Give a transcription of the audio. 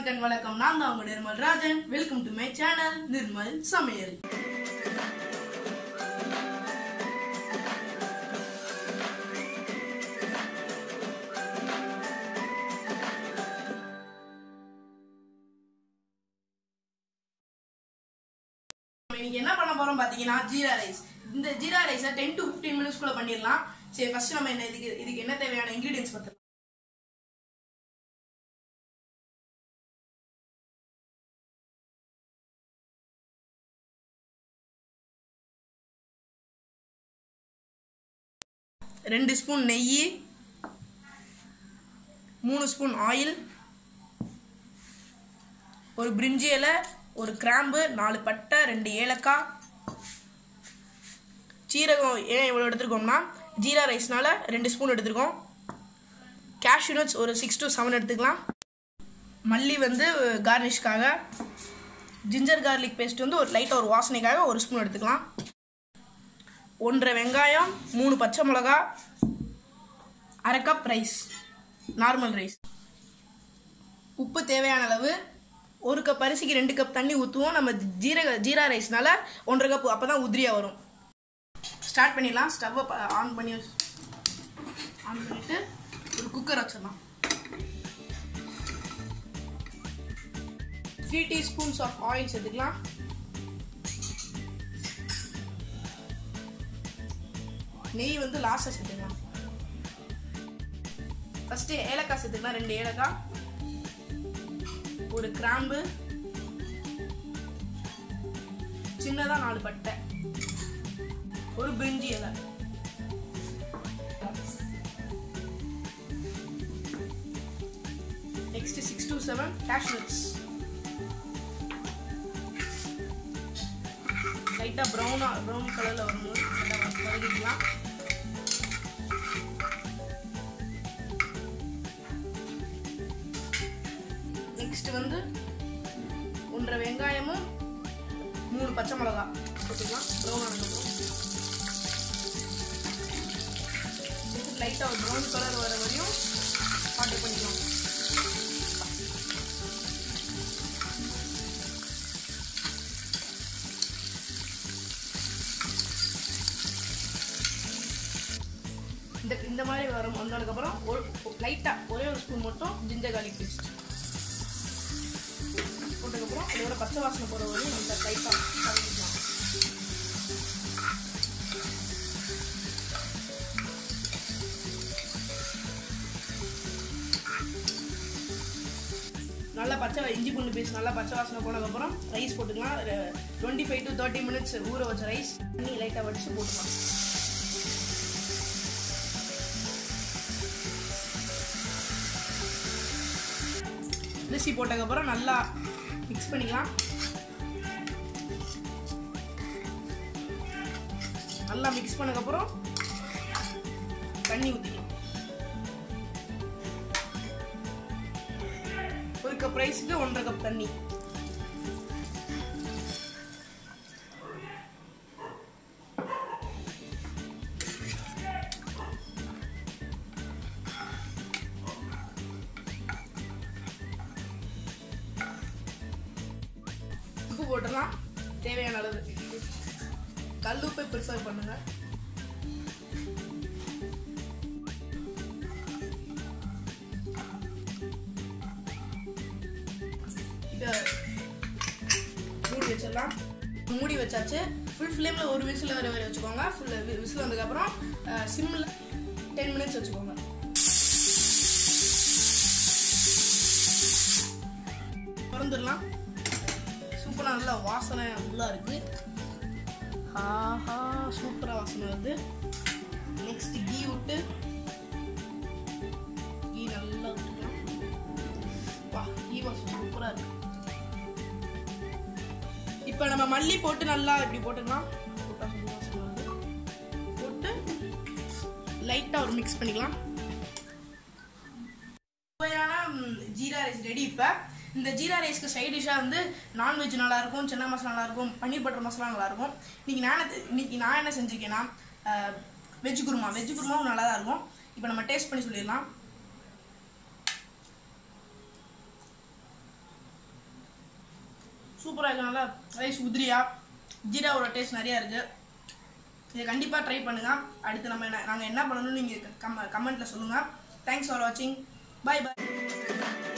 அனைவருக்கும் என் வணக்கம் நான் தான் உங்க Nirmal Rajan welcome to my channel Nirmal சமையல் நம்ம இன்னைக்கு என்ன பண்ண போறோம் பாத்தீங்கன்னா ஜீரா ரைஸ் இந்த ஜீரா ரைஸை டென் டு ஃபிஃப்டீன் மினிட்ஸ்க்குள்ள பண்ணிடலாம் சரி ஃபர்ஸ்ட் நம்ம என்ன இதுக்கு இதுக்கு என்ன தேவையான இன்கிரீடியன்ஸ் பார்த்துக்கலாம் ரெண்டு ஸ்பூன் நெய் மூணு ஸ்பூன் ஆயில் ஒரு பிரிஞ்சி இலை ஒரு கிராம்பு நாலு பட்டை ரெண்டு ஏலக்காய் சீரகம் ஏன் இவ்வளோ எடுத்துருக்கோம்னா ஜீரா ரைஸ்னால ரெண்டு ஸ்பூன் எடுத்துருக்கோம் கேஷ்யூ நட்ஸ் ஒரு சிக்ஸ் டு செவன் எடுத்துக்கலாம் மல்லி வந்து கார்னிஷ்காக ஜிஞ்சர் கார்லிக் பேஸ்ட் வந்து ஒரு லைட்டாக ஒரு வாசனைக்காக ஒரு ஸ்பூன் எடுத்துக்கலாம் ஒன்றரை வெங்காயம் மூணு பச்சை மிளகா அரை கப் ரைஸ் நார்மல் ரைஸ் உப்பு தேவையான அளவு ஒரு கப் அரிசிக்கு ரெண்டு கப் தண்ணி ஊற்றுவோம் நம்ம ஜீரக ஜீரா ரைஸ்னால ஒன்றரை கப் அப்போ தான் உதிரியாக வரும் ஸ்டார்ட் பண்ணிடலாம் ஸ்டவ்வை ஆன் பண்ணி ஆன் பண்ணிட்டு ஒரு குக்கர் வச்சிடலாம் த்ரீ டீஸ்பூன்ஸ் ஆஃப் ஆயில் சேர்த்துக்கலாம் நெய் வந்து லாஸ்ட்டாக சேர்த்துக்கலாம் ஃபஸ்ட்டு ஏலக்காய் சேர்த்துக்கலாம் ரெண்டு ஏலக்காய் ஒரு கிராம்பு சின்னதாக நாலு பட்டை ஒரு பிரிஞ்சி இலை next six to seven cashew nuts லைட்டாக ப்ரௌனாக ப்ரௌன் கலரில் வரும்போது நல்லா வதக்கிக்கலாம் நெக்ஸ்ட் வந்து ஒன்றரை வெங்காயமும் மூணு பச்சை மிளகா போட்டுக்கலாம் ப்ரௌன் ஆனதுக்கப்புறம் லைட்டாக ஒரு ப்ரௌன் கலர் வர வரையும் சாட்டை பண்ணிக்கலாம் இந்த இந்த மாதிரி வரும் வந்ததுக்கப்புறம் லைட்டாக ஒரே ஒரு ஸ்பூன் மட்டும் ஜிஞ்சர் கார்லிக் பேஸ்ட் போட்டதுக்கப்புறம் இதோட பச்சை வாசனை போகிற வரையும் நம்ம லைட்டாக கலந்துக்கலாம் நல்லா பச்சை இஞ்சி பூண்டு பேஸ்ட் நல்லா பச்சை வாசனை போனதுக்கப்புறம் ரைஸ் போட்டுக்கலாம் twenty five to thirty minutes ஊற வச்ச ரைஸ் தண்ணி லைட்டாக வடிச்சு போட்டுக்கலாம் அரிசி போட்டதுக்கப்புறம் நல்லா மிக்ஸ் பண்ணிக்கலாம் நல்லா மிக்ஸ் பண்ணதுக்கப்புறம் தண்ணி ஊற்றிக்கலாம் ஒரு கப் ரைஸுக்கு ஒன்றரை கப் தண்ணி உப்பு போட்டுடலாம் தேவையான அளவு கல் உப்பை ப்ரிஃபர் பண்ணுங்க இதை மூடி வச்சிடலாம் மூடி வச்சாச்சு ஃபுல் ஃப்ளேமில் ஒரு விசில் வர வரை வச்சுக்கோங்க ஃபுல் விசில் வந்ததுக்கப்புறம் சிம்மில் டென் மினிட்ஸ் வச்சுக்கோங்க திறந்துடலாம் சூப்பராக நல்லா வாசனை நல்லா இருக்கு ஆஹா சூப்பராக வாசனை வருது நெக்ஸ்ட் கீ விட்டு கீ நல்லா விட்டுக்கலாம் வா கீ வாசனை சூப்பராக இருக்கு இப்போ நம்ம மல்லி போட்டு நல்லா இப்படி போட்டுக்கலாம் போட்டா சூப்பரா வாசனை வருது போட்டு லைட்டாக ஒரு மிக்ஸ் பண்ணிக்கலாம் சுவையான ம், ஜீரா ரைஸ் ரெடி இப்போ இந்த ஜீரா ரைஸ்க்கு சைட் டிஷ்ஷாக வந்து நான்வெஜ் நல்லா இருக்கும் சென்னா மசாலா நல்லா இருக்கும் பன்னீர் பட்டர் மசாலா நல்லா இருக்கும் இன்னைக்கு நான் என்ன- இன்னைக்கு நான் என்ன செஞ்சிருக்கேன்னா வெஜ் குருமா வெஜ் குருமாவும் நல்லா தான் இருக்கும் இப்போ நம்ம டேஸ்ட் பண்ணி சொல்லிடலாம் சூப்பராக இருக்கனால ரைஸ் உதிரியா ஜீராவோட டேஸ்ட் நிறையா இருக்குது இதை கண்டிப்பாக ட்ரை பண்ணுங்கள் அடுத்து நம்ம என்ன நாங்கள் என்ன பண்ணணும்னு நீங்கள் கம்ம கமெண்ட்டில் சொல்லுங்கள் தேங்க்ஸ் ஃபார் வாட்சிங் பை பை